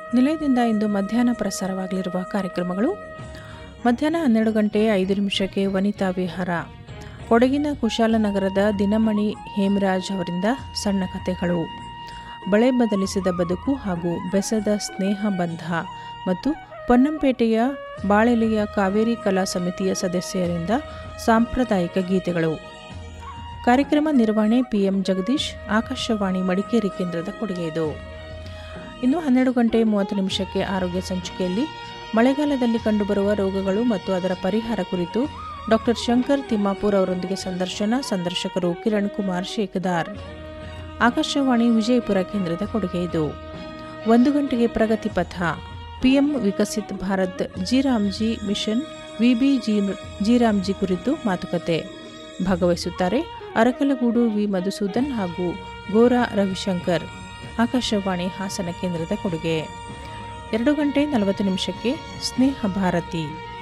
ನಿಲಯದಿಂದ ಇಂದು ಮಧ್ಯಾಹ್ನ ಪ್ರಸಾರವಾಗಲಿರುವ ಕಾರ್ಯಕ್ರಮಗಳು ಮಧ್ಯಾಹ್ನ ಹನ್ನೆರಡು ಗಂಟೆ ಐದು ನಿಮಿಷಕ್ಕೆ ವನಿತಾ ವಿಹಾರ ಕೊಡಗಿನ ಕುಶಾಲನಗರದ ದಿನಮಣಿ ಹೇಮರಾಜ್ ಅವರಿಂದ ಸಣ್ಣ ಕಥೆಗಳು ಬಳೆ ಬದಲಿಸಿದ ಬದುಕು ಹಾಗೂ ಬೆಸದ ಸ್ನೇಹ ಬಂಧ ಮತ್ತು ಪೊನ್ನಂಪೇಟೆಯ ಬಾಳೆಲೆಯ ಕಾವೇರಿ ಕಲಾ ಸಮಿತಿಯ ಸದಸ್ಯರಿಂದ ಸಾಂಪ್ರದಾಯಿಕ ಗೀತೆಗಳು ಕಾರ್ಯಕ್ರಮ ನಿರ್ವಹಣೆ ಪಿಎಂ ಜಗದೀಶ್ ಆಕಾಶವಾಣಿ ಮಡಿಕೇರಿ ಕೇಂದ್ರದ ಕೊಡುಗೆ ಇದು ಇನ್ನು ಹನ್ನೆರಡು ಗಂಟೆ ಮೂವತ್ತು ನಿಮಿಷಕ್ಕೆ ಆರೋಗ್ಯ ಸಂಚಿಕೆಯಲ್ಲಿ ಮಳೆಗಾಲದಲ್ಲಿ ಕಂಡುಬರುವ ರೋಗಗಳು ಮತ್ತು ಅದರ ಪರಿಹಾರ ಕುರಿತು ಡಾಕ್ಟರ್ ಶಂಕರ್ ತಿಮ್ಮಾಪುರ್ ಅವರೊಂದಿಗೆ ಸಂದರ್ಶನ ಸಂದರ್ಶಕರು ಕಿರಣ್ ಕುಮಾರ್ ಶೇಖದಾರ್ ಆಕಾಶವಾಣಿ ವಿಜಯಪುರ ಕೇಂದ್ರದ ಕೊಡುಗೆ ಇದು ಒಂದು ಗಂಟೆಗೆ ಪ್ರಗತಿ ಪಥ PM Viksit Bharat G RAM G mission VB G G RAM G ಕುರಿತು ಮಾತುಕತೆ ಭಾಗವಹಿಸುತ್ತಾರೆ ಅರಕಲಗೂಡು ವಿ ಮಧುಸೂದನ್ ಹಾಗೂ ಗೋರಾ ರವಿಶಂಕರ್ ಆಕಾಶವಾಣಿ ಹಾಸನ ಕೇಂದ್ರದ ಕೊಡುಗೆ ಎರಡು ಗಂಟೆ ನಲವತ್ತು ನಿಮಿಷಕ್ಕೆ ಸ್ನೇಹ ಭಾರತಿ